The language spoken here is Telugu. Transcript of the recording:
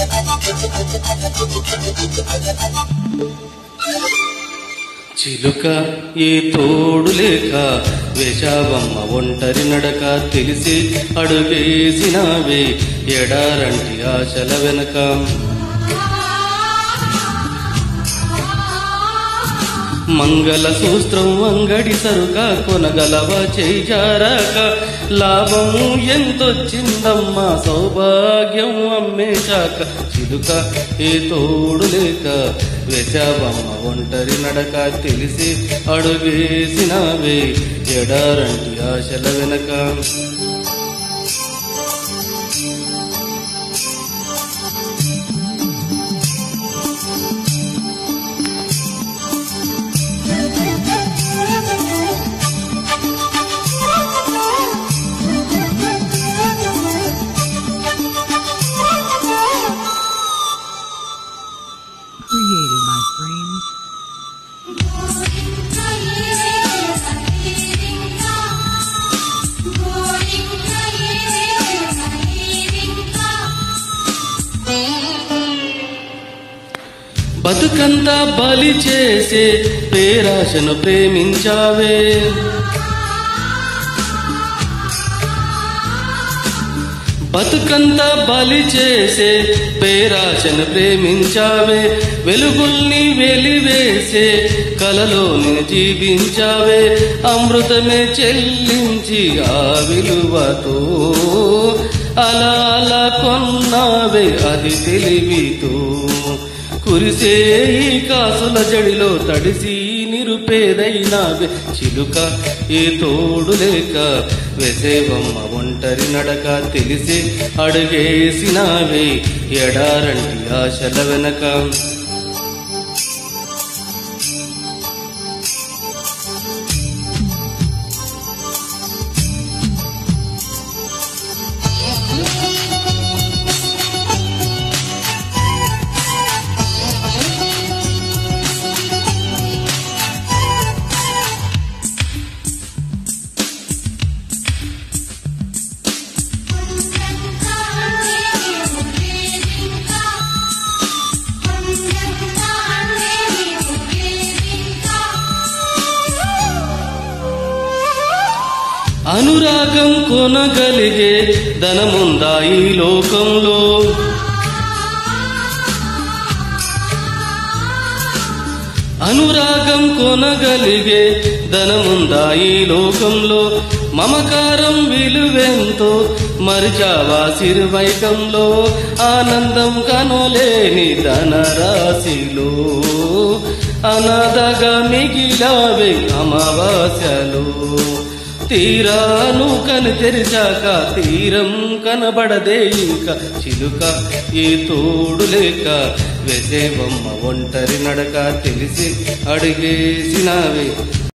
చిలుక ఏ తోడు లేక వేషావమ్మ ఒంటరి నడక తెలిసి అడుగేసినావే ఎడారంటి ఆశల వెనక మంగళ సూత్రం అంగడి సరుక కొనగలవ చేజారాక లాభము ఎంతొచ్చిందమ్మా సౌభాగ్యం అమ్మేశాక చిలుక ఏ తోడు లేక వేశావమ్మ ఒంటరి నడక తెలిసి అడుగేసినావే ఎడారంటి ఆశల వెనక Created my dreams. బతుకంతా బలి చేసే పేరాశను ప్రేమించావే బతుకంతా బలి చేసే పేరాశను ప్రేమించావే వెలుగుల్ని వెలివేసే కలలోని జీవించావే అమృతమే చెల్లించి ఆ విలువతో అలా అలా కొన్నావే అది తెలివితో కురిసే ఈ కాసుల జడిలో తడిసి నిరుపేదైనావే చిలుక ఏ తోడు లేక వెసేవమ్మ ఒంటరి నడక తెలిసి అడుగేసినావే ఎడారంటి ఆశల వెనక అనురాగం కొనగలిగే ధనముందా ఈ లోకంలో అనురాగం కొనగలిగే ధనముందా ఈ లోకంలో మమకారం విలువెంతో మరిచావా సిరువైకంలో ఆనందం కనులేని ధనరాశిలో అనాథగా మిగిలావే అమావాస్యలో తీరాను కను తెరిచాక తీరం కనబడదే ఇంకా చిలుక ఏ తోడు లేక వెసేవమ్మ ఒంటరి నడక తెలిసి అడిగేసినావే